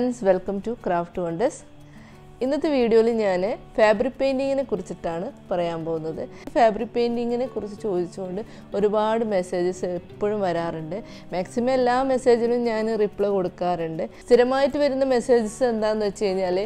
friends welcome to craft wonders ഇന്നത്തെ വീഡിയോയിൽ ഞാൻ ഫാബ്രിക് പെയിൻറ്റിങ്ങിനെ കുറിച്ചിട്ടാണ് പറയാൻ പോകുന്നത് ഫാബ്രിക് പെയിൻറ്റിങ്ങിനെ കുറിച്ച് ചോദിച്ചുകൊണ്ട് ഒരുപാട് മെസ്സേജസ് എപ്പോഴും വരാറുണ്ട് മാക്സിമം എല്ലാ മെസ്സേജിനും ഞാൻ റിപ്ലൈ കൊടുക്കാറുണ്ട് സ്ഥിരമായിട്ട് വരുന്ന മെസ്സേജസ് എന്താണെന്ന് വെച്ച് കഴിഞ്ഞാൽ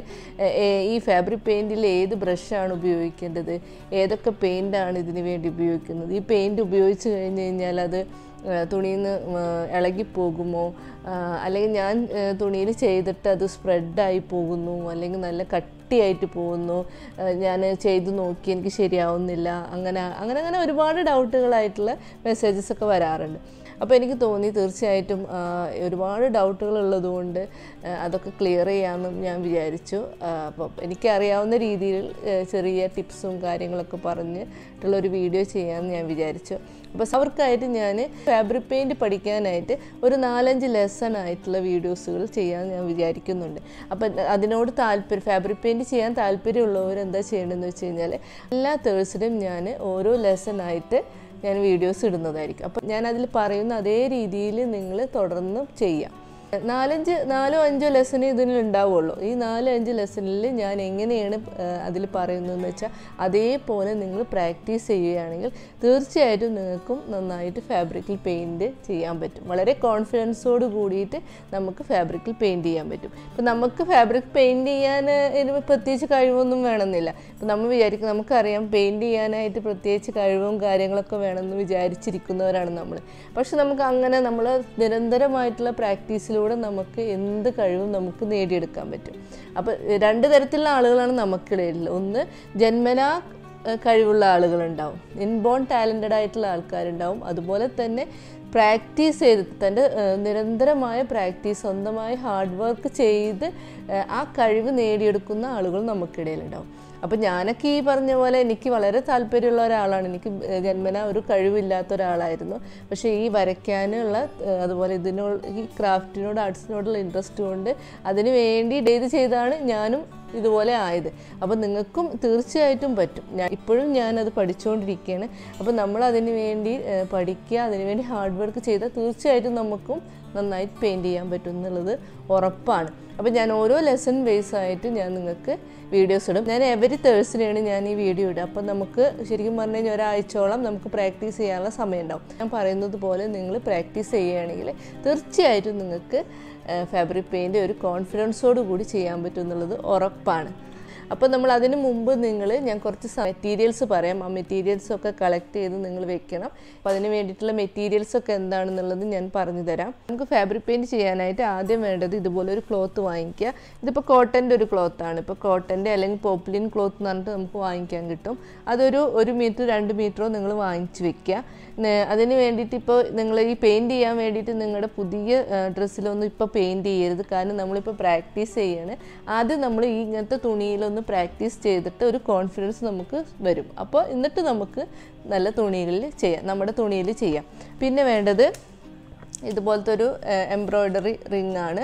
ഈ ഫാബ്രിക് പെയിൻറ്റിൽ ഏത് ബ്രഷാണ് ഉപയോഗിക്കേണ്ടത് ഏതൊക്കെ പെയിൻ്റാണ് ഇതിന് വേണ്ടി ഉപയോഗിക്കുന്നത് ഈ പെയിൻറ്റ് ഉപയോഗിച്ച് കഴിഞ്ഞ് കഴിഞ്ഞാൽ അത് തുണിയിൽ നിന്ന് ഇളകിപ്പോകുമോ അല്ലെങ്കിൽ ഞാൻ തുണിയിൽ ചെയ്തിട്ട് അത് സ്പ്രെഡായി പോകുന്നു അല്ലെങ്കിൽ നല്ല കട്ടിയായിട്ട് പോകുന്നു ഞാൻ ചെയ്ത് നോക്കി എനിക്ക് ശരിയാവുന്നില്ല അങ്ങനെ അങ്ങനെ അങ്ങനെ ഒരുപാട് ഡൗട്ടുകളായിട്ടുള്ള മെസ്സേജസ് ഒക്കെ വരാറുണ്ട് അപ്പോൾ എനിക്ക് തോന്നി തീർച്ചയായിട്ടും ഒരുപാട് ഡൗട്ടുകൾ ഉള്ളതുകൊണ്ട് അതൊക്കെ ക്ലിയർ ചെയ്യാമെന്നും ഞാൻ വിചാരിച്ചു അപ്പോൾ എനിക്കറിയാവുന്ന രീതിയിൽ ചെറിയ ടിപ്സും കാര്യങ്ങളൊക്കെ പറഞ്ഞിട്ടുള്ള ഒരു വീഡിയോ ചെയ്യാമെന്ന് ഞാൻ വിചാരിച്ചു അപ്പോൾ അവർക്കായിട്ട് ഞാൻ ഫാബ്രിക് പെയിൻറ്റ് പഠിക്കാനായിട്ട് ഒരു നാലഞ്ച് ലെസൺ ആയിട്ടുള്ള വീഡിയോസുകൾ ചെയ്യാൻ ഞാൻ വിചാരിക്കുന്നുണ്ട് അപ്പം അതിനോട് താല്പര്യം ഫാബ്രിക് പെയിൻറ്റ് ചെയ്യാൻ താല്പര്യമുള്ളവർ എന്താ ചെയ്യേണ്ടതെന്ന് വെച്ച് കഴിഞ്ഞാൽ എല്ലാ തേഴ്സ്ഡേയും ഞാൻ ഓരോ ലെസൺ ആയിട്ട് ഞാൻ വീഡിയോസ് ഇടുന്നതായിരിക്കും അപ്പം ഞാൻ അതിൽ പറയുന്ന അതേ രീതിയിൽ നിങ്ങൾ തുടർന്ന് ചെയ്യാം നാലഞ്ച് നാലോ അഞ്ചോ ലെസൺ ഇതിൽ ഉണ്ടാവുള്ളൂ ഈ നാലോ അഞ്ച് ലെസണിൽ ഞാൻ എങ്ങനെയാണ് അതിൽ പറയുന്നതെന്ന് വെച്ചാൽ അതേപോലെ നിങ്ങൾ പ്രാക്ടീസ് ചെയ്യുകയാണെങ്കിൽ തീർച്ചയായിട്ടും നിങ്ങൾക്കും നന്നായിട്ട് ഫാബ്രിക്കിൽ പെയിൻറ്റ് ചെയ്യാൻ പറ്റും വളരെ കോൺഫിഡൻസോട് കൂടിയിട്ട് നമുക്ക് ഫാബ്രിക്കിൽ പെയിൻറ്റ് ചെയ്യാൻ പറ്റും ഇപ്പം നമുക്ക് ഫാബ്രിക് പെയിൻറ്റ് ചെയ്യാൻ ഇതിന് പ്രത്യേകിച്ച് കഴിവൊന്നും വേണമെന്നില്ല ഇപ്പം നമ്മൾ വിചാരിക്കും നമുക്കറിയാം പെയിൻറ്റ് ചെയ്യാനായിട്ട് പ്രത്യേകിച്ച് കഴിവും കാര്യങ്ങളൊക്കെ വേണമെന്ന് വിചാരിച്ചിരിക്കുന്നവരാണ് നമ്മൾ പക്ഷെ നമുക്ക് അങ്ങനെ നമ്മൾ നിരന്തരമായിട്ടുള്ള പ്രാക്ടീസിൽ അതിലൂടെ നമുക്ക് എന്ത് കഴിവും നമുക്ക് നേടിയെടുക്കാൻ പറ്റും അപ്പോൾ രണ്ട് തരത്തിലുള്ള ആളുകളാണ് നമുക്കിടയിൽ ഒന്ന് ജന്മനാ കഴിവുള്ള ആളുകളുണ്ടാവും ഇൻബോൺ ടാലൻറ്റഡ് ആയിട്ടുള്ള ആൾക്കാരുണ്ടാവും അതുപോലെ തന്നെ പ്രാക്ടീസ് ചെയ്ത് തൻ്റെ നിരന്തരമായ പ്രാക്ടീസ് സ്വന്തമായി ഹാർഡ് വർക്ക് ചെയ്ത് ആ കഴിവ് നേടിയെടുക്കുന്ന ആളുകൾ നമുക്കിടയിലുണ്ടാവും അപ്പം ഞാനൊക്കെ ഈ പറഞ്ഞ പോലെ എനിക്ക് വളരെ താല്പര്യമുള്ള ഒരാളാണ് എനിക്ക് ജന്മന ഒരു കഴിവില്ലാത്ത ഒരാളായിരുന്നു പക്ഷേ ഈ വരയ്ക്കാനുള്ള അതുപോലെ ഇതിനോട് ഈ ക്രാഫ്റ്റിനോട് ആർട്സിനോടുള്ള ഇൻട്രസ്റ്റ് കൊണ്ട് അതിന് വേണ്ടി ഡേത് ചെയ്താണ് ഞാനും ഇതുപോലെ ആയത് അപ്പോൾ നിങ്ങൾക്കും തീർച്ചയായിട്ടും പറ്റും ഞാൻ ഇപ്പോഴും ഞാനത് പഠിച്ചുകൊണ്ടിരിക്കുകയാണ് അപ്പോൾ നമ്മൾ അതിന് വേണ്ടി പഠിക്കുക അതിന് വേണ്ടി ഹാർഡ് വർക്ക് ചെയ്താൽ തീർച്ചയായിട്ടും നമുക്കും നന്നായിട്ട് പെയിൻറ്റ് ചെയ്യാൻ പറ്റും എന്നുള്ളത് ഉറപ്പാണ് അപ്പോൾ ഞാൻ ഓരോ ലെസൺ ബേസ് ആയിട്ട് ഞാൻ നിങ്ങൾക്ക് വീഡിയോസ് ഇടും ഞാൻ എവരി തേഴ്സിനെയാണ് ഞാൻ ഈ വീഡിയോ ഇടുക അപ്പോൾ നമുക്ക് ശരിക്കും പറഞ്ഞു കഴിഞ്ഞാൽ ഒരാഴ്ചയോളം നമുക്ക് പ്രാക്ടീസ് ചെയ്യാനുള്ള സമയം ഉണ്ടാവും ഞാൻ പറയുന്നത് പോലെ നിങ്ങൾ പ്രാക്ടീസ് ചെയ്യുകയാണെങ്കിൽ തീർച്ചയായിട്ടും നിങ്ങൾക്ക് ഫാബ്രിക് പെയിൻറ്റ് ഒരു കോൺഫിഡൻസോട് കൂടി ചെയ്യാൻ പറ്റും എന്നുള്ളത് ഉറപ്പാണ് അപ്പോൾ നമ്മൾ അതിന് മുമ്പ് നിങ്ങൾ ഞാൻ കുറച്ച് മെറ്റീരിയൽസ് പറയാം ആ മെറ്റീരിയൽസ് ഒക്കെ കളക്ട് ചെയ്ത് നിങ്ങൾ വെക്കണം അപ്പോൾ അതിന് വേണ്ടിയിട്ടുള്ള മെറ്റീരിയൽസ് ഒക്കെ എന്താണെന്നുള്ളത് ഞാൻ പറഞ്ഞു തരാം നമുക്ക് ഫാബ്രിക് പെയിൻറ്റ് ചെയ്യാനായിട്ട് ആദ്യം വേണ്ടത് ഇതുപോലെ ഒരു ക്ലോത്ത് വാങ്ങിക്കുക ഇതിപ്പോൾ കോട്ടൻ്റെ ഒരു ക്ലോത്താണ് ഇപ്പോൾ കോട്ടൻ്റെ അല്ലെങ്കിൽ പോപ്ലിൻ ക്ലോത്ത് എന്ന് പറഞ്ഞിട്ട് നമുക്ക് വാങ്ങിക്കാൻ കിട്ടും അതൊരു ഒരു മീറ്റർ രണ്ട് മീറ്ററോ നിങ്ങൾ വാങ്ങിച്ച് വെക്കുക അതിന് വേണ്ടിയിട്ട് ഇപ്പോൾ നിങ്ങൾ ഈ പെയിൻറ്റ് ചെയ്യാൻ വേണ്ടിയിട്ട് നിങ്ങളുടെ പുതിയ ഡ്രസ്സിലൊന്നും ഇപ്പോൾ പെയിൻറ്റ് ചെയ്യരുത് കാരണം നമ്മളിപ്പോൾ പ്രാക്ടീസ് ചെയ്യാണ് ആദ്യം നമ്മൾ ഈ ഇങ്ങനത്തെ തുണിയിലൊന്ന് പ്രാക്ടീസ് ചെയ്തിട്ട് ഒരു കോൺഫിഡൻസ് നമുക്ക് വരും അപ്പോൾ എന്നിട്ട് നമുക്ക് നല്ല തുണികളിൽ ചെയ്യാം നമ്മുടെ തുണിയിൽ ചെയ്യാം പിന്നെ വേണ്ടത് ഇതുപോലത്തെ ഒരു എംബ്രോയ്ഡറി റിങ് ആണ്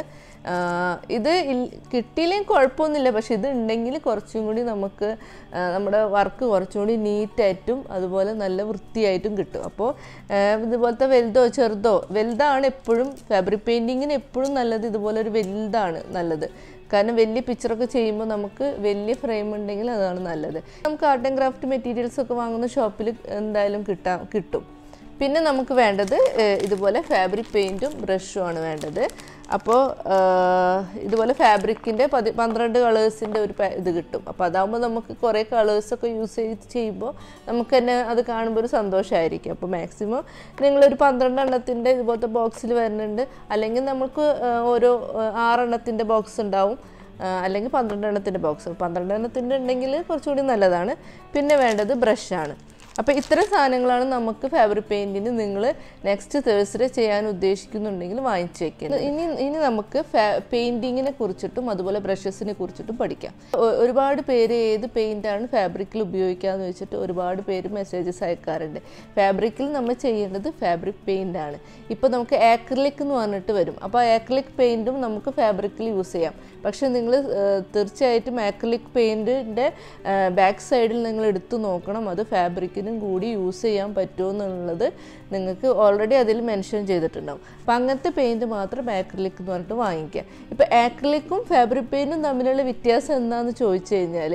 ഇത് കിട്ടിയില്ലെങ്കിൽ കുഴപ്പമൊന്നുമില്ല പക്ഷെ ഇത് ഉണ്ടെങ്കിൽ കുറച്ചും കൂടി നമുക്ക് നമ്മുടെ വർക്ക് കുറച്ചും കൂടി നീറ്റായിട്ടും അതുപോലെ നല്ല വൃത്തിയായിട്ടും കിട്ടും അപ്പോൾ ഇതുപോലത്തെ വലുതോ ചെറുതോ വലുതാണ് എപ്പോഴും ഫാബ്രിക് പെയിൻറ്റിങ്ങിന് എപ്പോഴും നല്ലത് ഇതുപോലെ ഒരു വലുതാണ് നല്ലത് കാരണം വലിയ പിക്ചറൊക്കെ ചെയ്യുമ്പോൾ നമുക്ക് വലിയ ഫ്രെയിം ഉണ്ടെങ്കിൽ അതാണ് നല്ലത് നമുക്ക് ആർട്ട് ആൻഡ് ക്രാഫ്റ്റ് മെറ്റീരിയൽസ് ഒക്കെ വാങ്ങുന്ന ഷോപ്പിൽ എന്തായാലും കിട്ടാം കിട്ടും പിന്നെ നമുക്ക് വേണ്ടത് ഇതുപോലെ ഫാബ്രിക് പെയിൻറ്റും ബ്രഷും ആണ് വേണ്ടത് അപ്പോൾ ഇതുപോലെ ഫാബ്രിക്കിൻ്റെ പതി പന്ത്രണ്ട് കളേഴ്സിൻ്റെ ഒരു ഇത് കിട്ടും അപ്പോൾ അതാകുമ്പോൾ നമുക്ക് കുറേ കളേഴ്സൊക്കെ യൂസ് ചെയ്ത് ചെയ്യുമ്പോൾ നമുക്ക് തന്നെ അത് കാണുമ്പോൾ ഒരു സന്തോഷമായിരിക്കും അപ്പോൾ മാക്സിമം നിങ്ങളൊരു പന്ത്രണ്ട് എണ്ണത്തിൻ്റെ ഇതുപോലത്തെ ബോക്സിൽ വരുന്നുണ്ട് അല്ലെങ്കിൽ നമുക്ക് ഓരോ ആറെണ്ണത്തിൻ്റെ ബോക്സ് ഉണ്ടാവും അല്ലെങ്കിൽ പന്ത്രണ്ട് എണ്ണത്തിൻ്റെ ബോക്സ് പന്ത്രണ്ട് എണ്ണത്തിൻ്റെ ഉണ്ടെങ്കിൽ കുറച്ചുകൂടി നല്ലതാണ് പിന്നെ വേണ്ടത് ബ്രഷാണ് അപ്പോൾ ഇത്തരം സാധനങ്ങളാണ് നമുക്ക് ഫാബ്രിക് പെയിൻറ്റിന് നിങ്ങൾ നെക്സ്റ്റ് തേഴ്സ്ഡേ ചെയ്യാൻ ഉദ്ദേശിക്കുന്നുണ്ടെങ്കിൽ വാങ്ങിച്ചു വെക്കുന്നത് ഇനി ഇനി നമുക്ക് പെയിൻറ്റിങ്ങിനെ കുറിച്ചിട്ടും അതുപോലെ ബ്രഷസിനെ കുറിച്ചിട്ടും പഠിക്കാം ഒരുപാട് പേര് ഏത് പെയിൻ്റാണ് ഫാബ്രിക്കിൽ ഉപയോഗിക്കാമെന്ന് വെച്ചിട്ട് ഒരുപാട് പേര് മെസ്സേജസ് അയക്കാറുണ്ട് ഫാബ്രിക്കിൽ നമ്മൾ ചെയ്യേണ്ടത് ഫാബ്രിക് പെയിൻ്റ് ആണ് ഇപ്പോൾ നമുക്ക് ആക്രിലിക് എന്ന് പറഞ്ഞിട്ട് വരും അപ്പോൾ ആക്രിലിക് പെയിൻറ്റും നമുക്ക് ഫാബ്രിക്കിൽ യൂസ് ചെയ്യാം പക്ഷേ നിങ്ങൾ തീർച്ചയായിട്ടും ആക്രിലിക് പെയിൻറ്റിൻ്റെ ബാക്ക് സൈഡിൽ നിങ്ങൾ എടുത്തു നോക്കണം അത് ഫാബ്രിക്കിന് പെയിൻറ്റും കൂടി യൂസ് ചെയ്യാൻ പറ്റുമോ എന്നുള്ളത് നിങ്ങൾക്ക് ഓൾറെഡി അതിൽ മെൻഷൻ ചെയ്തിട്ടുണ്ടാവും അപ്പം അങ്ങനത്തെ പെയിൻറ്റ് മാത്രം ആക്രിലിക് എന്ന് പറഞ്ഞിട്ട് വാങ്ങിക്കുക ഇപ്പോൾ ആക്രിലിക്കും ഫാബ്രിക് പെയിൻറ്റും തമ്മിലുള്ള വ്യത്യാസം എന്താണെന്ന് ചോദിച്ചു കഴിഞ്ഞാൽ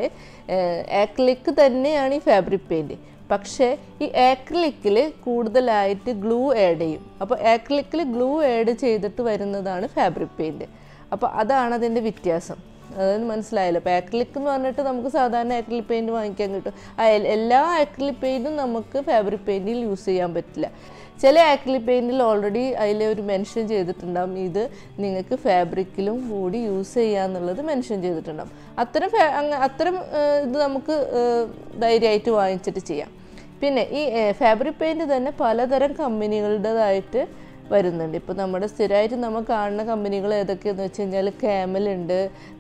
ആക്രിലിക് തന്നെയാണ് ഈ ഫാബ്രിക് പെയിൻറ്റ് പക്ഷേ ഈ ആക്രിലിക്കിൽ കൂടുതലായിട്ട് ഗ്ലൂ ആഡ് ചെയ്യും അപ്പോൾ ആക്രിലിക്കിൽ ഗ്ലൂ ആഡ് ചെയ്തിട്ട് വരുന്നതാണ് ഫാബ്രിക് പെയിൻറ്റ് അപ്പോൾ അതാണ് അതിൻ്റെ വ്യത്യാസം അതായത് മനസ്സിലായല്ലോ അപ്പോൾ ആക്രിലിക് എന്ന് പറഞ്ഞിട്ട് നമുക്ക് സാധാരണ ആക്രിലിക് പെയിൻറ്റ് വാങ്ങിക്കാൻ കിട്ടും ആ എൽ- എല്ലാ ആക്രിലിക് പെയിൻറ്റും നമുക്ക് ഫാബ്രിക് പെയിൻറ്റിൽ യൂസ് ചെയ്യാൻ പറ്റില്ല ചില ആക്രിലിക് പെയിൻറ്റിൽ ഓൾറെഡി അതിൽ ഒരു മെൻഷൻ ചെയ്തിട്ടുണ്ടാവും ഇത് നിങ്ങൾക്ക് ഫാബ്രിക്കിലും കൂടി യൂസ് ചെയ്യാന്നുള്ളത് മെൻഷൻ ചെയ്തിട്ടുണ്ടാവും അത്തരം ഫാ- അങ്ങ- അത്തരം ഏഹ്, ഇത് നമുക്ക് ഏഹ്, ധൈര്യമായിട്ട് വാങ്ങിച്ചിട്ട് ചെയ്യാം പിന്നെ ഈ ഫാബ്രിക് പെയിൻറ്റ് തന്നെ പലതരം കമ്പനികളുടേതായിട്ട് വരുന്നുണ്ട് ഇപ്പോൾ നമ്മുടെ സ്ഥിരമായിട്ട് നമ്മൾ കാണുന്ന കമ്പനികൾ ഏതൊക്കെയെന്ന് വെച്ച് കഴിഞ്ഞാൽ ക്യാമലുണ്ട്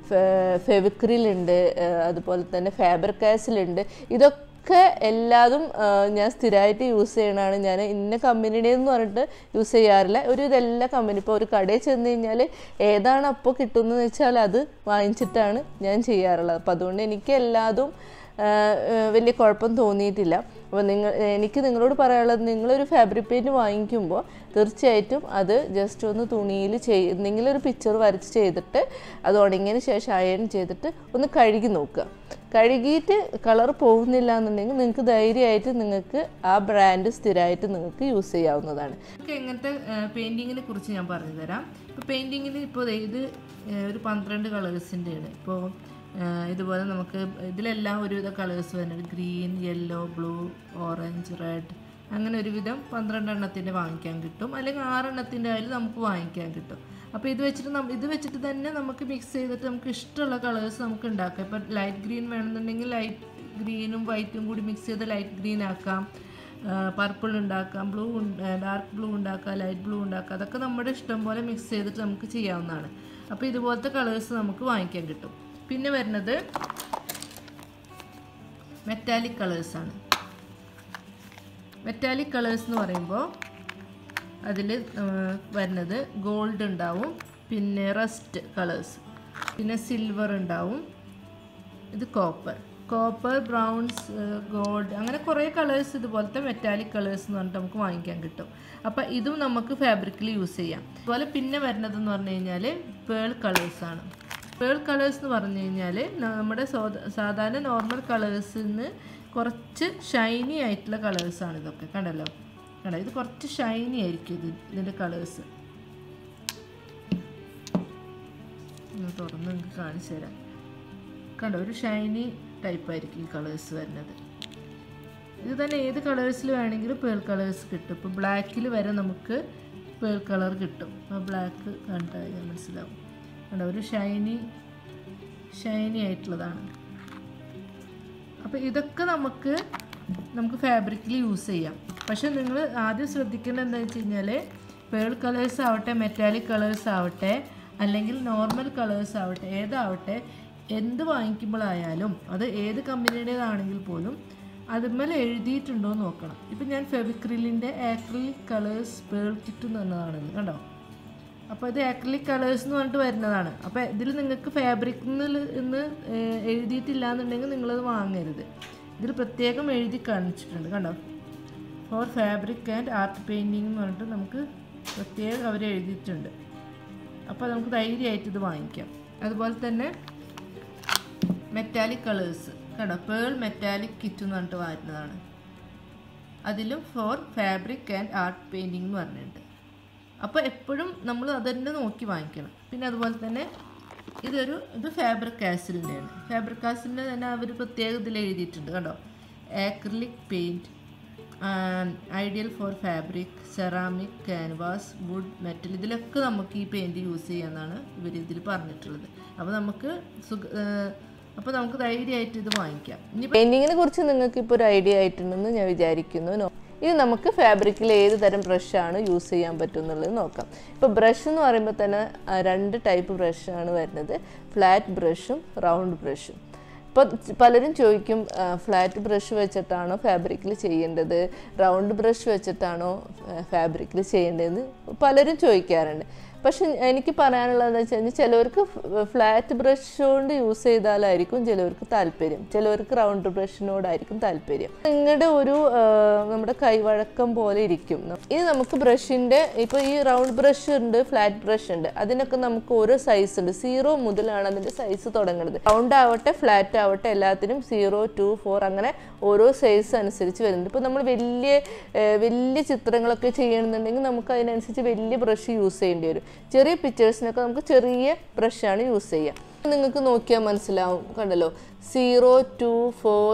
ഫെവിക്രിലുണ്ട് അതുപോലെ തന്നെ ഫാബർ കാസിലുണ്ട് ഇതൊക്കെ എല്ലാതും ആ, ഞാൻ സ്ഥിരമായിട്ട് യൂസ് ചെയ്യണതാണ് ഞാൻ ഇന്ന കമ്പനിയുടെ എന്ന് പറഞ്ഞിട്ട് യൂസ് ചെയ്യാറില്ല ഒരു ഇതെല്ലാ കമ്പനി ഇപ്പോൾ ഒരു കടയിൽ ചെന്ന് കഴിഞ്ഞാൽ ഏതാണ് അപ്പോൾ കിട്ടുന്നതെന്ന് വെച്ചാൽ അത് വാങ്ങിച്ചിട്ടാണ് ഞാൻ ചെയ്യാറുള്ളത് അപ്പോൾ അതുകൊണ്ട് എനിക്ക് എല്ലാതും ആ, ആ, വലിയ കുഴപ്പം തോന്നിയിട്ടില്ല അപ്പോൾ നിങ്ങൾ എനിക്ക് നിങ്ങളോട് പറയാനുള്ളത് നിങ്ങളൊരു ഫാബ്രിക് പെയിൻറ്റ് വാങ്ങിക്കുമ്പോൾ തീർച്ചയായിട്ടും അത് ജസ്റ്റ് ഒന്ന് തുണിയിൽ ചെയ് എന്തെങ്കിലും ഒരു പിക്ചർ വരച്ച് ചെയ്തിട്ട് അത് ഉണങ്ങിയതിന് ശേഷം അയൺ ചെയ്തിട്ട് ഒന്ന് കഴുകി നോക്കുക കഴുകിയിട്ട് കളർ പോകുന്നില്ല എന്നുണ്ടെങ്കിൽ നിങ്ങൾക്ക് ധൈര്യമായിട്ട് നിങ്ങൾക്ക് ആ ബ്രാൻഡ് സ്ഥിരമായിട്ട് നിങ്ങൾക്ക് യൂസ് ചെയ്യാവുന്നതാണ് നമുക്ക് എങ്ങനത്തെ പെയിൻറ്റിങ്ങിനെ കുറിച്ച് ഞാൻ പറഞ്ഞു തരാം ഇപ്പോൾ പെയിൻറ്റിങ്ങിൽ ഇപ്പോൾ ദേ ഇത് ഏഹ്, ഒരു പന്ത്രണ്ട് കളേഴ്സിൻ്റെ ആണ് ഇപ്പോൾ ഏഹ്, ഇതുപോലെ നമുക്ക് ഇതിലെല്ലാം ഒരുവിധ കളേഴ്സ് വരുന്നുണ്ട് green yellow blue orange red അങ്ങനെ ഒരുവിധം പന്ത്രണ്ടെണ്ണത്തിൻ്റെ വാങ്ങിക്കാൻ കിട്ടും അല്ലെങ്കിൽ ആറെണ്ണത്തിൻ്റെ ആയാലും നമുക്ക് വാങ്ങിക്കാൻ കിട്ടും അപ്പോൾ ഇത് വെച്ചിട്ട് നമ്മ ഇത് വെച്ചിട്ട് തന്നെ നമുക്ക് മിക്സ് ചെയ്തിട്ട് നമുക്ക് ഇഷ്ടമുള്ള കളേഴ്സ് നമുക്ക് ഉണ്ടാക്കാം ഇപ്പോൾ ലൈറ്റ് ഗ്രീൻ വേണമെന്നുണ്ടെങ്കിൽ ലൈറ്റ് ഗ്രീനും വൈറ്റും കൂടി മിക്സ് ചെയ്ത് ലൈറ്റ് ഗ്രീൻ ആക്കാം പർപ്പിൾ ഉണ്ടാക്കാം ബ്ലൂ ഡാർക്ക് ബ്ലൂ ഉണ്ടാക്കാം ലൈറ്റ് ബ്ലൂ ഉണ്ടാക്കാം അതൊക്കെ നമ്മുടെ ഇഷ്ടം പോലെ മിക്സ് ചെയ്തിട്ട് നമുക്ക് ചെയ്യാവുന്നതാണ് അപ്പോൾ ഇതുപോലത്തെ കളേഴ്സ് നമുക്ക് വാങ്ങിക്കാൻ കിട്ടും പിന്നെ വരുന്നത് മെറ്റാലിക് കളേഴ്സാണ് മെറ്റാലിക് കളേഴ്സ് എന്ന് പറയുമ്പോൾ അതിൽ വരുന്നത് ഗോൾഡ് ഉണ്ടാവും പിന്നെ റസ്റ്റ് കളേഴ്സ് പിന്നെ സിൽവർ ഉണ്ടാവും ഇത് കോപ്പർ കോപ്പർ ബ്രൗൺസ് ഗോൾഡ് അങ്ങനെ കുറേ കളേഴ്സ് ഇതുപോലത്തെ മെറ്റാലിക് കളേഴ്സ് എന്ന് പറഞ്ഞിട്ട് നമുക്ക് വാങ്ങിക്കാൻ കിട്ടും അപ്പോൾ ഇതും നമുക്ക് ഫാബ്രിക്കിൽ യൂസ് ചെയ്യാം അതുപോലെ പിന്നെ വരുന്നതെന്ന് പറഞ്ഞു കഴിഞ്ഞാൽ പേൾ കളേഴ്സാണ് പേൾ കളേഴ്സ് എന്ന് പറഞ്ഞു കഴിഞ്ഞാൽ നമ്മുടെ സോദ- സാധാരണ നോർമൽ കളേഴ്സിൽ നിന്ന് കുറച്ച് ഷൈനി ആയിട്ടുള്ള കളേഴ്സാണ് ഇതൊക്കെ കണ്ടല്ലോ കണ്ടോ ഇത് കുറച്ച് ഷൈനി ആയിരിക്കും ഇത് ഇതിൻ്റെ കളേഴ്സ് ഒന്ന് തുറന്ന് നിങ്ങൾക്ക് കാണിച്ചു തരാം കണ്ടോ ഒരു ഷൈനി ടൈപ്പ് ആയിരിക്കും ഈ കളേഴ്സ് വരുന്നത് ഇത് തന്നെ ഏത് കളേഴ്സിൽ വേണമെങ്കിലും പേൾ കളേഴ്സ് കിട്ടും ഇപ്പോൾ ബ്ലാക്കിൽ വരെ നമുക്ക് പേൾ കളർ കിട്ടും അപ്പോൾ ബ്ലാക്ക് കണ്ടാൽ കഴിഞ്ഞാൽ മനസ്സിലാവും കണ്ടോ ഒരു ഷൈനി ഷൈനി ആയിട്ടുള്ളതാണ് അപ്പോൾ ഇതൊക്കെ നമുക്ക് നമുക്ക് ഫാബ്രിക്കിൽ യൂസ് ചെയ്യാം പക്ഷെ നിങ്ങൾ ആദ്യം ശ്രദ്ധിക്കേണ്ടത് എന്താ വെച്ച് കഴിഞ്ഞാൽ പേൾ കളേഴ്സ് ആവട്ടെ മെറ്റാലിക് കളേഴ്സ് ആവട്ടെ അല്ലെങ്കിൽ നോർമൽ കളേഴ്സ് ആവട്ടെ ഏതാവട്ടെ എന്ത് വാങ്ങിക്കുമ്പോഴായാലും അത് ഏത് കമ്പനിയുടേതാണെങ്കിൽ പോലും അതുമ്മൽ എഴുതിയിട്ടുണ്ടോ എന്ന് നോക്കണം ഇപ്പം ഞാൻ ഫെവിക്രിലിൻ്റെ ആക്രിലിക് കളേഴ്സ് പേൾ കിറ്റ് എന്ന് പറഞ്ഞതാണിത് കണ്ടോ അപ്പോൾ ഇത് ആക്രിലിക് കളേഴ്സ് എന്ന് പറഞ്ഞിട്ട് വരുന്നതാണ് അപ്പോൾ ഇതിൽ നിങ്ങൾക്ക് ഫാബ്രിക് എന്ന് എഴുതിയിട്ടില്ല എന്നുണ്ടെങ്കിൽ നിങ്ങളത് വാങ്ങരുത് ഇതിൽ പ്രത്യേകം എഴുതി കാണിച്ചിട്ടുണ്ട് കണ്ടോ for fabric and art painting എന്ന് പറഞ്ഞിട്ട് നമുക്ക് പ്രത്യേകം അവർ എഴുതിയിട്ടുണ്ട് അപ്പോൾ നമുക്ക് ധൈര്യമായിട്ട് ഇത് വാങ്ങിക്കാം അതുപോലെ തന്നെ മെറ്റാലിക് കളേഴ്സ് കണ്ടോ പേൾ മെറ്റാലിക് കിറ്റ് എന്ന് പറഞ്ഞിട്ട് വരുന്നതാണ് അതിലും for fabric and art painting എന്ന് പറഞ്ഞിട്ടുണ്ട് അപ്പോൾ എപ്പോഴും നമ്മൾ അതന്നെ നോക്കി വാങ്ങിക്കണം പിന്നെ അതുപോലെ തന്നെ ഇതൊരു ഇത് ഫാബ്രിക് ആസിഡിൻ്റെയാണ് ഫാബ്രിക് ആസിഡിൻ്റെ തന്നെ അവർ പ്രത്യേക ഇതിൽ എഴുതിയിട്ടുണ്ട് കണ്ടോ acrylic paint ideal for fabric ceramic canvas wood metal ഇതിലൊക്കെ നമുക്ക് ഈ പെയിൻറ്റ് യൂസ് ചെയ്യാമെന്നാണ് ഇവർ ഇതിൽ പറഞ്ഞിട്ടുള്ളത് അപ്പോൾ നമുക്ക് സുഖ അപ്പോൾ നമുക്ക് ധൈര്യമായിട്ട് ഇത് വാങ്ങിക്കാം ഇനി പെയിൻറ്റിങ്ങിനെ കുറിച്ച് നിങ്ങൾക്ക് ഇപ്പോൾ ഒരു ഐഡിയ ആയിട്ടുണ്ടെന്ന് ഞാൻ വിചാരിക്കുന്നു നോ- ഇനി നമുക്ക് ഫാബ്രിക്കിൽ ഏത് തരം ബ്രഷാണ് യൂസ് ചെയ്യാൻ പറ്റും എന്നുള്ളത് നോക്കാം ഇപ്പോൾ ബ്രഷ് എന്ന് പറയുമ്പോൾ തന്നെ ആ, രണ്ട് ടൈപ്പ് ബ്രഷാണ് വരുന്നത് ഫ്ലാറ്റ് ബ്രഷും റൗണ്ട് ബ്രഷും ഇപ്പോൾ പലരും ചോദിക്കും ഫ്ലാറ്റ് ബ്രഷ് വെച്ചിട്ടാണോ ഫാബ്രിക്കിൽ ചെയ്യേണ്ടത് റൗണ്ട് ബ്രഷ് വെച്ചിട്ടാണോ ഫാബ്രിക്കിൽ ചെയ്യേണ്ടതെന്ന് പലരും ചോദിക്കാറുണ്ട് പക്ഷെ എനിക്ക് പറയാനുള്ളതെന്ന് വെച്ച് കഴിഞ്ഞാൽ ചിലവർക്ക് ഫ്ലാറ്റ് ബ്രഷ് കൊണ്ട് യൂസ് ചെയ്താലായിരിക്കും ചിലവർക്ക് താല്പര്യം ചിലവർക്ക് റൗണ്ട് ബ്രഷിനോടായിരിക്കും താല്പര്യം നിങ്ങളുടെ ഒരു ആ, നമ്മുടെ കൈവഴക്കം പോലെ ഇരിക്കും ഇനി നമുക്ക് ബ്രഷിൻ്റെ ഇപ്പോൾ ഈ റൗണ്ട് ബ്രഷ് ഉണ്ട് ഫ്ലാറ്റ് ബ്രഷ് ഉണ്ട് അതിനൊക്കെ നമുക്ക് ഓരോ സൈസ് ഉണ്ട് സീറോ മുതലാണ് അതിൻ്റെ സൈസ് തുടങ്ങുന്നത് റൗണ്ട് ആവട്ടെ ഫ്ലാറ്റ് ആവട്ടെ എല്ലാത്തിനും സീറോ ടു ഫോർ അങ്ങനെ ഓരോ സൈസ് അനുസരിച്ച് വരുന്നുണ്ട് ഇപ്പോൾ നമ്മൾ വലിയ ഏഹ്, വലിയ ചിത്രങ്ങളൊക്കെ ചെയ്യണമെന്നുണ്ടെങ്കിൽ നമുക്ക് അതിനനുസരിച്ച് വലിയ ബ്രഷ് യൂസ് ചെയ്യേണ്ടി വരും ചെറിയ പിക്ചേഴ്സിനൊക്കെ നമുക്ക് ചെറിയ ബ്രഷാണ് യൂസ് ചെയ്യുക നിങ്ങൾക്ക് നോക്കിയാൽ മനസ്സിലാവും കണ്ടല്ലോ zero two four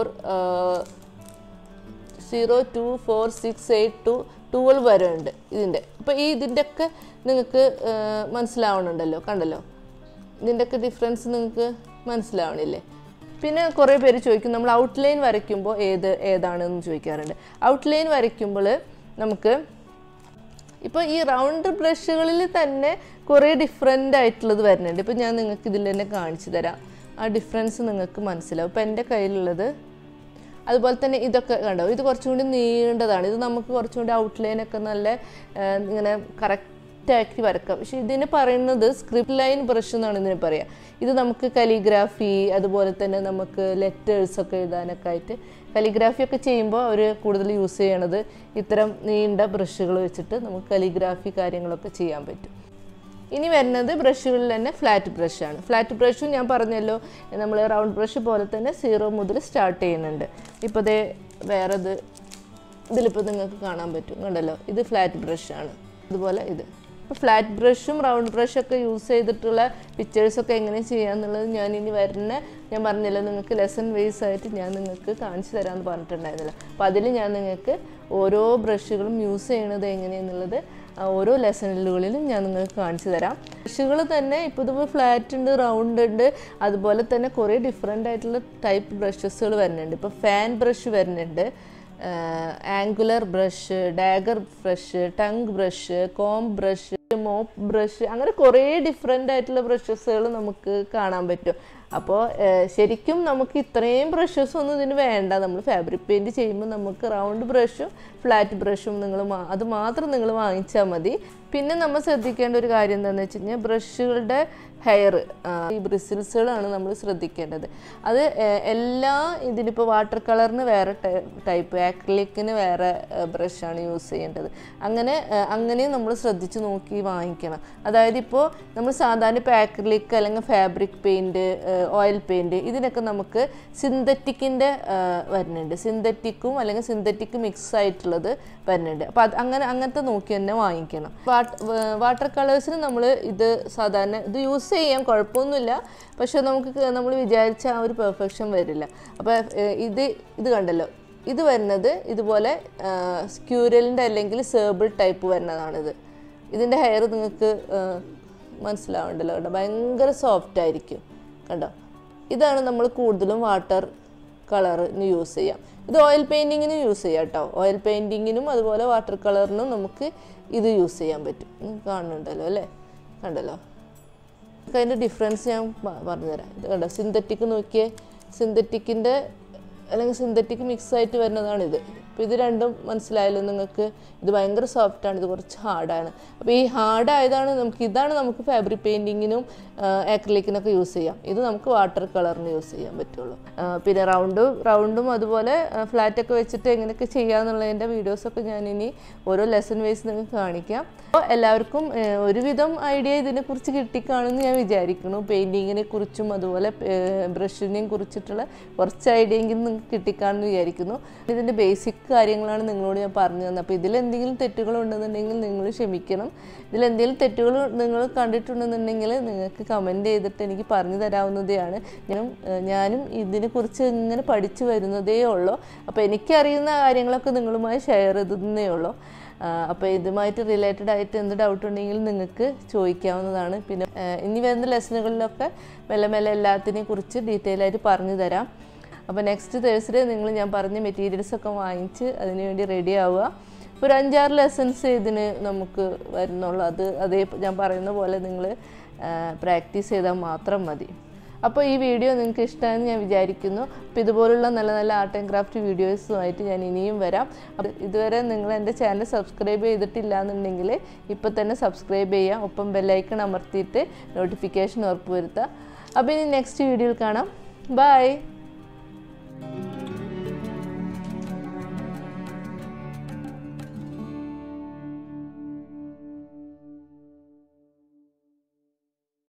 zero two four six eight two twelve വരെ ഉണ്ട് ഇതിൻ്റെ അപ്പോൾ ഈ ഇതിൻ്റെയൊക്കെ നിങ്ങൾക്ക് മനസ്സിലാവണുണ്ടല്ലോ കണ്ടല്ലോ ഇതിൻ്റെയൊക്കെ ഡിഫറൻസ് നിങ്ങൾക്ക് മനസ്സിലാവണില്ലേ പിന്നെ കുറേ പേര് ചോദിക്കും നമ്മൾ ഔട്ട്ലൈൻ വരയ്ക്കുമ്പോൾ ഏത് ഏതാണെന്ന് ചോദിക്കാറുണ്ട് ഔട്ട്ലൈൻ വരയ്ക്കുമ്പോൾ നമുക്ക് ഇപ്പോൾ ഈ റൗണ്ട് ബ്രഷുകളിൽ തന്നെ കുറേ ഡിഫറെൻ്റ് ആയിട്ടുള്ളത് വരുന്നുണ്ട് ഇപ്പോൾ ഞാൻ നിങ്ങൾക്ക് ഇതിൽ തന്നെ കാണിച്ചു തരാം ആ ഡിഫറൻസ് നിങ്ങൾക്ക് മനസ്സിലാവും ഇപ്പോൾ എൻ്റെ കയ്യിലുള്ളത് അതുപോലെ തന്നെ ഇതൊക്കെ കണ്ടോ ഇത് കുറച്ചും കൂടി നീണ്ടതാണ് ഇത് നമുക്ക് കുറച്ചും കൂടി ഔട്ട്ലൈൻ ഒക്കെ നല്ല ആ, ഇങ്ങനെ കറക്റ്റാക്കി വരക്കാം പക്ഷെ ഇതിന് പറയുന്നത് സ്ക്രിപ്റ്റ് ലൈൻ ബ്രഷ് എന്നാണ് ഇതിന് പറയുക ഇത് നമുക്ക് കലിഗ്രാഫി അതുപോലെ തന്നെ നമുക്ക് ലെറ്റേഴ്സ് ഒക്കെ എഴുതാനൊക്കെ ആയിട്ട് കലിഗ്രാഫി ഒക്കെ ചെയ്യുമ്പോൾ അവർ കൂടുതൽ യൂസ് ചെയ്യണത് ഇത്തരം നീണ്ട ബ്രഷുകൾ വെച്ചിട്ട് നമുക്ക് കലിഗ്രാഫി കാര്യങ്ങളൊക്കെ ചെയ്യാൻ പറ്റും ഇനി വരുന്നത് ബ്രഷുകളിൽ തന്നെ ഫ്ലാറ്റ് ബ്രഷാണ് ഫ്ലാറ്റ് ബ്രഷും ഞാൻ പറഞ്ഞല്ലോ നമ്മൾ റൗണ്ട് ബ്രഷ് പോലെ തന്നെ സീറോ മുതൽ സ്റ്റാർട്ട് ചെയ്യുന്നുണ്ട് ഇപ്പോൾ ദേ വേറെ ഇത് ഇതിലിപ്പോൾ നിങ്ങൾക്ക് കാണാൻ പറ്റും കണ്ടല്ലോ ഇത് ഫ്ലാറ്റ് ബ്രഷാണ് അതുപോലെ ഇത് ഇപ്പോൾ ഫ്ലാറ്റ് ബ്രഷും റൗണ്ട് ബ്രഷൊക്കെ യൂസ് ചെയ്തിട്ടുള്ള പിക്ചേഴ്സൊക്കെ എങ്ങനെ ചെയ്യാന്നുള്ളത് ഞാൻ ഇനി വരുന്ന ഞാൻ പറഞ്ഞല്ലോ നിങ്ങൾക്ക് ലെസൺ വൈസ് ആയിട്ട് ഞാൻ നിങ്ങൾക്ക് കാണിച്ചു തരാമെന്ന് പറഞ്ഞിട്ടുണ്ടായിരുന്നില്ല അപ്പോൾ അതിൽ ഞാൻ നിങ്ങൾക്ക് ഓരോ ബ്രഷുകളും യൂസ് ചെയ്യണത് എങ്ങനെയെന്നുള്ളത് ആ ഓരോ ലെസണുകളിലും ഞാൻ നിങ്ങൾക്ക് കാണിച്ചു തരാം ബ്രഷുകൾ തന്നെ ഇപ്പോൾ ഇതിപ്പോൾ ഫ്ലാറ്റ് ഉണ്ട് റൗണ്ട് ഉണ്ട് അതുപോലെ തന്നെ കുറേ ഡിഫറെൻ്റ് ആയിട്ടുള്ള ടൈപ്പ് ബ്രഷസുകൾ വരുന്നുണ്ട് ഇപ്പോൾ ഫാൻ ബ്രഷ് വരുന്നുണ്ട് angular brush dagger brush tongue brush comb brush mop brush അങ്ങനെ കുറേ ഡിഫറെൻ്റ് ആയിട്ടുള്ള ബ്രഷസുകൾ നമുക്ക് കാണാൻ പറ്റും അപ്പോൾ ശരിക്കും നമുക്ക് ഇത്രയും ബ്രഷസ് ഒന്നും ഇതിന് വേണ്ട നമ്മൾ ഫാബ്രിക് പെയിൻറ് ചെയ്യുമ്പോൾ നമുക്ക് റൗണ്ട് ബ്രഷും ഫ്ലാറ്റ് ബ്രഷും നിങ്ങൾ അത് മാത്രം നിങ്ങൾ വാങ്ങിച്ചാൽ മതി പിന്നെ നമ്മൾ ശ്രദ്ധിക്കേണ്ട ഒരു കാര്യം എന്താണെന്ന് വെച്ച് കഴിഞ്ഞാൽ ബ്രഷുകളുടെ ഹെയർ ഈ ബ്രിസിൽസുകളാണ് നമ്മൾ ശ്രദ്ധിക്കേണ്ടത് അത് ഏഹ്, എല്ലാ ഇതിലിപ്പോൾ വാട്ടർ കളറിന് വേറെ ടൈപ്പ് ആക്രിലിക്കിന് വേറെ ബ്രഷാണ് യൂസ് ചെയ്യേണ്ടത് അങ്ങനെ ഏഹ്, അങ്ങനെയും നമ്മൾ ശ്രദ്ധിച്ച് നോക്കി വാങ്ങിക്കണം അതായത് ഇപ്പോൾ നമ്മൾ സാധാരണ ഇപ്പോൾ ആക്രിലിക് അല്ലെങ്കിൽ ഫാബ്രിക് പെയിൻറ് ഓയിൽ പെയിൻറ് ഇതിനൊക്കെ നമുക്ക് സിന്തറ്റിക്കിൻ്റെ വരുന്നുണ്ട് സിന്തറ്റിക്കും അല്ലെങ്കിൽ സിന്തറ്റിക് മിക്സ് ആയിട്ടുള്ളത് വരുന്നുണ്ട് അപ്പോൾ അത് അങ്ങനെ അങ്ങനത്തെ നോക്കി തന്നെ വാങ്ങിക്കണം വാട്ടർ കളേഴ്സിന് നമ്മൾ ഇത് സാധാരണ ഇത് യൂസ് ചെയ്യാം കുഴപ്പമൊന്നുമില്ല പക്ഷെ നമുക്ക് നമ്മൾ വിചാരിച്ച ആ ഒരു പെർഫെക്ഷൻ വരില്ല അപ്പോൾ ഇത് ഇത് കണ്ടല്ലോ ഇത് വരുന്നത് ഇതുപോലെ സ്ക്യൂരലിൻ്റെ അല്ലെങ്കിൽ സേബിൾ ടൈപ്പ് വരുന്നതാണിത് ഇതിൻ്റെ ഹെയർ നിങ്ങൾക്ക് മനസ്സിലാവുണ്ടല്ലോ കേട്ടോ ഭയങ്കര സോഫ്റ്റ് ആയിരിക്കും കണ്ടോ ഇതാണ് നമ്മൾ കൂടുതലും വാട്ടർ കളറിന് യൂസ് ചെയ്യാം ഇത് ഓയിൽ പെയിൻറ്റിങ്ങിന് യൂസ് ചെയ്യാം കേട്ടോ ഓയിൽ പെയിൻറ്റിങ്ങിനും അതുപോലെ വാട്ടർ കളറിനും നമുക്ക് ഇത് യൂസ് ചെയ്യാൻ പറ്റും നിങ്ങൾക്ക് കാണുന്നുണ്ടല്ലോ അല്ലേ കണ്ടല്ലോ നമുക്ക് അതിൻ്റെ ഡിഫറൻസ് ഞാൻ പ- പറഞ്ഞുതരാം ഇത് കണ്ടോ സിന്തറ്റിക് നോക്കിയേ സിന്തറ്റിക്കിൻ്റെ അല്ലെങ്കിൽ സിന്തറ്റിക് മിക്സ് ആയിട്ട് വരുന്നതാണിത് അപ്പോൾ ഇത് രണ്ടും മനസ്സിലായല്ലോ നിങ്ങൾക്ക് ഇത് ഭയങ്കര സോഫ്റ്റാണ് ഇത് കുറച്ച് ഹാർഡാണ് അപ്പോൾ ഈ ഹാർഡ് ആയതാണ് നമുക്ക് ഇതാണ് നമുക്ക് ഫാബ്രിക് പെയിൻറ്റിങ്ങിനും ആക്രിലിക്കിനൊക്കെ യൂസ് ചെയ്യാം ഇത് നമുക്ക് വാട്ടർ കളറിന് യൂസ് ചെയ്യാൻ പറ്റുള്ളൂ ആ, പിന്നെ റൗണ്ടും റൗണ്ടും അതുപോലെ ഫ്ലാറ്റൊക്കെ വെച്ചിട്ട് എങ്ങനെയൊക്കെ ചെയ്യാന്നുള്ളതിൻ്റെ വീഡിയോസൊക്കെ ഞാൻ ഇനി ഓരോ ലെസൺ വൈസ് നിങ്ങൾക്ക് കാണിക്കാം അപ്പോൾ എല്ലാവർക്കും ആ, ഒരുവിധം ഐഡിയ ഇതിനെക്കുറിച്ച് കിട്ടിക്കാണുമെന്ന് ഞാൻ വിചാരിക്കുന്നു പെയിൻറ്റിങ്ങിനെ കുറിച്ചും അതുപോലെ ബ്രഷിനെയും കുറിച്ചിട്ടുള്ള കുറച്ച് ഐഡിയെങ്കിലും നിങ്ങൾക്ക് കിട്ടിക്കാണെന്ന് വിചാരിക്കുന്നു ഇതിൻ്റെ ബേസിക് കാര്യങ്ങളാണ് നിങ്ങളോട് ഞാൻ പറഞ്ഞു തന്നത് അപ്പോൾ ഇതിൽ എന്തെങ്കിലും തെറ്റുകൾ ഉണ്ടെന്നുണ്ടെങ്കിൽ നിങ്ങൾ ക്ഷമിക്കണം ഇതിൽ എന്തെങ്കിലും തെറ്റുകൾ നിങ്ങൾ കണ്ടിട്ടുണ്ടെന്നുണ്ടെങ്കിൽ നിങ്ങൾക്ക് കമൻറ്റ് ചെയ്തിട്ട് എനിക്ക് പറഞ്ഞു തരാവുന്നതാണ് ഞാനും ഏഹ് ഞാനും ഇതിനെക്കുറിച്ച് ഇങ്ങനെ പഠിച്ചു വരുന്നതേ ഉള്ളൂ അപ്പോൾ എനിക്കറിയുന്ന കാര്യങ്ങളൊക്കെ നിങ്ങളുമായി ഷെയർ ചെയ്തതേ ഉള്ളൂ അപ്പോൾ ഇതുമായിട്ട് റിലേറ്റഡ് ആയിട്ട് എന്ത് ഡൗട്ട് ഉണ്ടെങ്കിലും നിങ്ങൾക്ക് ചോദിക്കാവുന്നതാണ് പിന്നെ ഏഹ് ഇനി വരുന്ന ലെസണുകളിലൊക്കെ മെല്ലെ മെല്ലെ എല്ലാത്തിനെയും കുറിച്ച് ഡീറ്റെയിൽ ആയിട്ട് പറഞ്ഞു തരാം അപ്പോൾ നെക്സ്റ്റ് തേഴ്സ്ഡേ നിങ്ങൾ ഞാൻ പറഞ്ഞ മെറ്റീരിയൽസ് ഒക്കെ വാങ്ങിച്ച് അതിന് വേണ്ടി റെഡി ആവുക ഒരു അഞ്ചാറ് ലെസൺസ് ഇതിന് നമുക്ക് വരുന്നുള്ളൂ അത് അതേ ഞാൻ പറയുന്ന പോലെ നിങ്ങൾ പ്രാക്ടീസ് ചെയ്താൽ മാത്രം മതി അപ്പോൾ ഈ വീഡിയോ നിങ്ങൾക്ക് ഇഷ്ടമായെന്ന് ഞാൻ വിചാരിക്കുന്നു അപ്പോൾ ഇതുപോലുള്ള നല്ല നല്ല ആർട്ട് ആൻഡ് ക്രാഫ്റ്റ് വീഡിയോസുമായിട്ട് ഞാൻ ഇനിയും വരാം അപ്പോൾ ഇതുവരെ നിങ്ങൾ എൻ്റെ ചാനൽ സബ്സ്ക്രൈബ് ചെയ്തിട്ടില്ല എന്നുണ്ടെങ്കിൽ ഇപ്പോൾ തന്നെ സബ്സ്ക്രൈബ് ചെയ്യുക ഒപ്പം ബെല്ലൈക്കൺ അമർത്തിയിട്ട് നോട്ടിഫിക്കേഷൻ ഉറപ്പുവരുത്തുക അപ്പോൾ ഇനി നെക്സ്റ്റ് വീഡിയോയിൽ കാണാം ബൈ